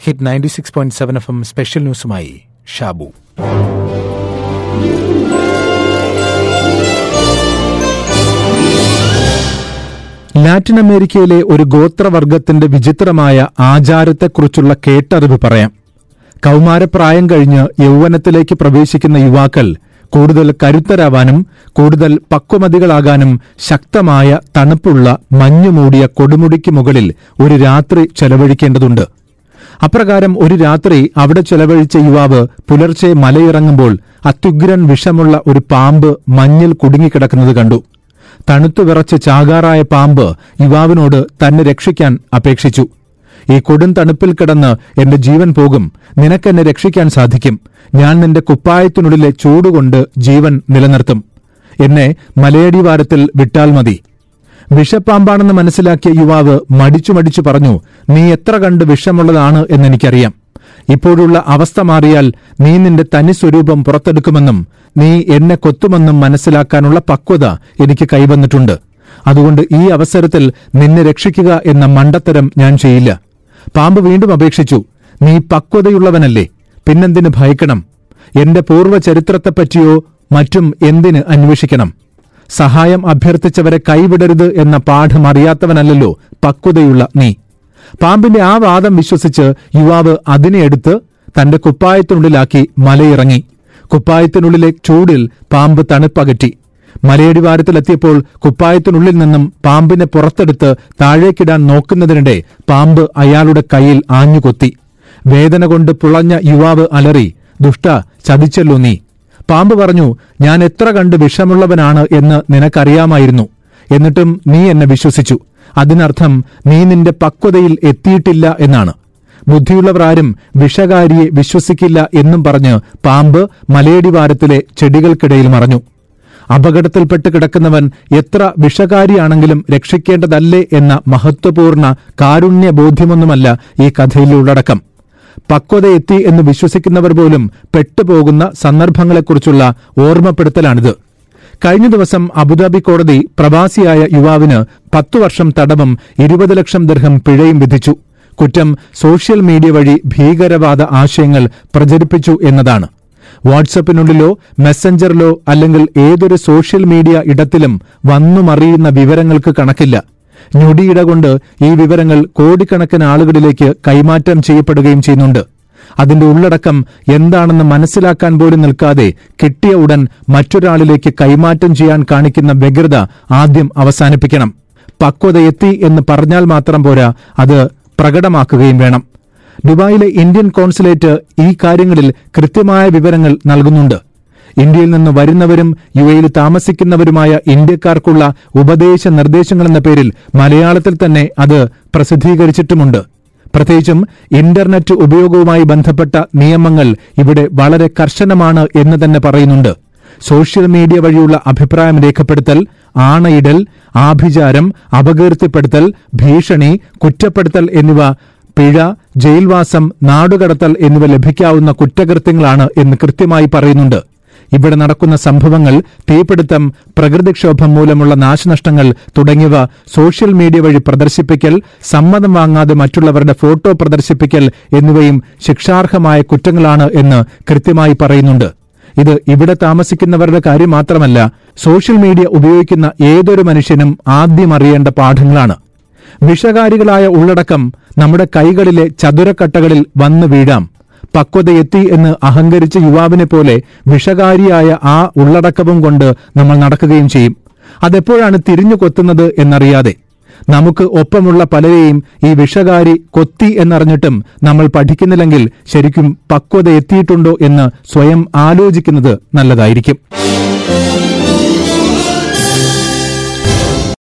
hit ninety six point seven F M special ന്യൂസുമായി Shabu Latin അമേരിക്കയിലെ ഒരു ഗോത്രവർഗത്തിന്റെ വിചിത്രമായ ആചാരത്തെക്കുറിച്ചുള്ള കേട്ടറിവ് പറയാം കൗമാരപ്രായം കഴിഞ്ഞ് യൗവനത്തിലേക്ക് പ്രവേശിക്കുന്ന യുവാക്കൾ കൂടുതൽ കരുത്തരാവാനും കൂടുതൽ പക്വമതികളാകാനും ശക്തമായ തണുപ്പുള്ള മഞ്ഞുമൂടിയ കൊടുമുടിക്ക് മുകളിൽ ഒരു രാത്രി ചെലവഴിക്കേണ്ടതുണ്ട് അപ്രകാരം ഒരു രാത്രി അവിടെ ചെലവഴിച്ച യുവാവ് പുലർച്ചെ മലയിറങ്ങുമ്പോൾ അത്യുഗ്രൻ വിഷമുള്ള ഒരു പാമ്പ് മഞ്ഞിൽ കുടുങ്ങിക്കിടക്കുന്നത് കണ്ടു തണുത്തു വിറച്ച് ചാകാറായ പാമ്പ് യുവാവിനോട് തന്നെ രക്ഷിക്കാൻ അപേക്ഷിച്ചു ഈ കൊടും തണുപ്പിൽ കിടന്ന് എന്റെ ജീവൻ പോകും നിനക്കെന്നെ രക്ഷിക്കാൻ സാധിക്കും ഞാൻ നിന്റെ കുപ്പായത്തിനുള്ളിലെ ചൂടുകൊണ്ട് ജീവൻ നിലനിർത്തും എന്നെ മലയടിവാരത്തിൽ വിട്ടാൽ മതി വിഷപ്പാമ്പാണെന്ന് മനസ്സിലാക്കിയ യുവാവ് മടിച്ചു മടിച്ചു പറഞ്ഞു നീ എത്ര കണ്ട് വിഷമുള്ളതാണ് എന്നെനിക്കറിയാം ഇപ്പോഴുള്ള അവസ്ഥ മാറിയാൽ നീ നിന്റെ തനി സ്വരൂപം പുറത്തെടുക്കുമെന്നും നീ എന്നെ കൊത്തുമെന്നും മനസ്സിലാക്കാനുള്ള പക്വത എനിക്ക് കൈവന്നിട്ടുണ്ട് അതുകൊണ്ട് ഈ അവസരത്തിൽ നിന്നെ രക്ഷിക്കുക എന്ന മണ്ടത്തരം ഞാൻ ചെയ്യില്ല പാമ്പ് വീണ്ടും അപേക്ഷിച്ചു നീ പക്വതയുള്ളവനല്ലേ പിന്നെന്തിന് ഭയക്കണം എന്റെ പൂർവ്വ ചരിത്രത്തെപ്പറ്റിയോ മറ്റും എന്തിന് അന്വേഷിക്കണം സഹായം അഭ്യർത്ഥിച്ചവരെ കൈവിടരുത് എന്ന പാഠം അറിയാത്തവനല്ലല്ലോ പക്വതയുള്ള നീ പാമ്പിന്റെ ആ വാദം വിശ്വസിച്ച് യുവാവ് അതിനെ എടുത്ത് തന്റെ കുപ്പായത്തിനുള്ളിലാക്കി മലയിറങ്ങി കുപ്പായത്തിനുള്ളിലെ ചൂടിൽ പാമ്പ് തണുപ്പകറ്റി മലയടിവാരത്തിലെത്തിയപ്പോൾ കുപ്പായത്തിനുള്ളിൽ നിന്നും പാമ്പിനെ പുറത്തെടുത്ത് താഴേക്കിടാൻ നോക്കുന്നതിനിടെ പാമ്പ് അയാളുടെ കയ്യിൽ ആഞ്ഞുകൊത്തി വേദന കൊണ്ട് പുളഞ്ഞ യുവാവ് അലറി ദുഷ്ട ചതിച്ചല്ലോ നീ പാമ്പ് പറഞ്ഞു ഞാൻ എത്ര കണ്ട് വിഷമുള്ളവനാണ് എന്ന് നിനക്കറിയാമായിരുന്നു എന്നിട്ടും നീ എന്നെ വിശ്വസിച്ചു അതിനർത്ഥം നീ നിന്റെ പക്വതയിൽ എത്തിയിട്ടില്ല എന്നാണ് ബുദ്ധിയുള്ളവരാരും വിഷകാരിയെ വിശ്വസിക്കില്ല എന്നും പറഞ്ഞ് പാമ്പ് മലയടിവാരത്തിലെ ചെടികൾക്കിടയിൽ മറഞ്ഞു അപകടത്തിൽപ്പെട്ട് കിടക്കുന്നവൻ എത്ര വിഷകാരിയാണെങ്കിലും രക്ഷിക്കേണ്ടതല്ലേ എന്ന മഹത്വപൂർണ്ണ കാരുണ്യ ബോധ്യമൊന്നുമല്ല ഈ കഥയിലെ ഉള്ളടക്കം പക്വതയെത്തി എന്ന് വിശ്വസിക്കുന്നവർ പോലും പെട്ടുപോകുന്ന സന്ദർഭങ്ങളെക്കുറിച്ചുള്ള ഓർമ്മപ്പെടുത്തലാണിത് കഴിഞ്ഞ ദിവസം അബുദാബി കോടതി പ്രവാസിയായ യുവാവിന് പത്തു വർഷം തടവും ഇരുപത് ലക്ഷം ദർഹം പിഴയും വിധിച്ചു കുറ്റം സോഷ്യൽ മീഡിയ വഴി ഭീകരവാദ ആശയങ്ങൾ പ്രചരിപ്പിച്ചു എന്നതാണ് വാട്സപ്പിനുള്ളിലോ മെസ്സഞ്ചറിലോ അല്ലെങ്കിൽ ഏതൊരു സോഷ്യൽ മീഡിയ ഇടത്തിലും വന്നുമറിയുന്ന വിവരങ്ങൾക്ക് കണക്കില്ല ഞൊടിയിട കൊണ്ട് ഈ വിവരങ്ങൾ കോടിക്കണക്കിന് ആളുകളിലേക്ക് കൈമാറ്റം ചെയ്യപ്പെടുകയും ചെയ്യുന്നുണ്ട് അതിന്റെ ഉള്ളടക്കം എന്താണെന്ന് മനസ്സിലാക്കാൻ പോലും നിൽക്കാതെ കിട്ടിയ ഉടൻ മറ്റൊരാളിലേക്ക് കൈമാറ്റം ചെയ്യാൻ കാണിക്കുന്ന വ്യഗ്രത ആദ്യം അവസാനിപ്പിക്കണം പക്വതയെത്തി എന്ന് പറഞ്ഞാൽ മാത്രം പോരാ അത് പ്രകടമാക്കുകയും വേണം ദുബായിലെ ഇന്ത്യൻ കോൺസുലേറ്റ് ഈ കാര്യങ്ങളിൽ കൃത്യമായ വിവരങ്ങൾ നൽകുന്നുണ്ട് ഇന്ത്യയിൽ നിന്ന് വരുന്നവരും യു എയിൽ താമസിക്കുന്നവരുമായ ഇന്ത്യക്കാർക്കുള്ള ഉപദേശ നിർദ്ദേശങ്ങളെന്ന പേരിൽ മലയാളത്തിൽ തന്നെ അത് പ്രസിദ്ധീകരിച്ചിട്ടുമുണ്ട് പ്രത്യേകിച്ചും ഇന്റർനെറ്റ് ഉപയോഗവുമായി ബന്ധപ്പെട്ട നിയമങ്ങൾ ഇവിടെ വളരെ കർശനമാണ് എന്ന് തന്നെ പറയുന്നുണ്ട് സോഷ്യൽ മീഡിയ വഴിയുള്ള അഭിപ്രായം രേഖപ്പെടുത്തൽ ആണയിടൽ ആഭിചാരം അപകീർത്തിപ്പെടുത്തൽ ഭീഷണി കുറ്റപ്പെടുത്തൽ എന്നിവ പിഴ ജയിൽവാസം നാടുകടത്തൽ എന്നിവ ലഭിക്കാവുന്ന കുറ്റകൃത്യങ്ങളാണ് എന്ന് കൃത്യമായി പറയുന്നുണ്ട് ഇവിടെ നടക്കുന്ന സംഭവങ്ങൾ തീപിടുത്തം പ്രകൃതിക്ഷോഭം മൂലമുള്ള നാശനഷ്ടങ്ങൾ തുടങ്ങിയവ സോഷ്യൽ മീഡിയ വഴി പ്രദർശിപ്പിക്കൽ സമ്മതം വാങ്ങാതെ മറ്റുള്ളവരുടെ ഫോട്ടോ പ്രദർശിപ്പിക്കൽ എന്നിവയും ശിക്ഷാർഹമായ കുറ്റങ്ങളാണ് എന്ന് കൃത്യമായി പറയുന്നുണ്ട് ഇത് ഇവിടെ താമസിക്കുന്നവരുടെ കാര്യം മാത്രമല്ല സോഷ്യൽ മീഡിയ ഉപയോഗിക്കുന്ന ഏതൊരു മനുഷ്യനും ആദ്യം അറിയേണ്ട പാഠങ്ങളാണ് വിഷകാരികളായ ഉള്ളടക്കം നമ്മുടെ കൈകളിലെ ചതുരക്കട്ടകളിൽ വന്നു വീഴാം പക്വതയെത്തി എന്ന് അഹങ്കരിച്ച യുവാവിനെ പോലെ വിഷകാരിയായ ആ ഉള്ളടക്കവും കൊണ്ട് നമ്മൾ നടക്കുകയും ചെയ്യും അതെപ്പോഴാണ് തിരിഞ്ഞു കൊത്തുന്നത് എന്നറിയാതെ നമുക്ക് ഒപ്പമുള്ള പലരെയും ഈ വിഷകാരി കൊത്തി എന്നറിഞ്ഞിട്ടും നമ്മൾ പഠിക്കുന്നില്ലെങ്കിൽ ശരിക്കും പക്വത എത്തിയിട്ടുണ്ടോ എന്ന് സ്വയം ആലോചിക്കുന്നത് നല്ലതായിരിക്കും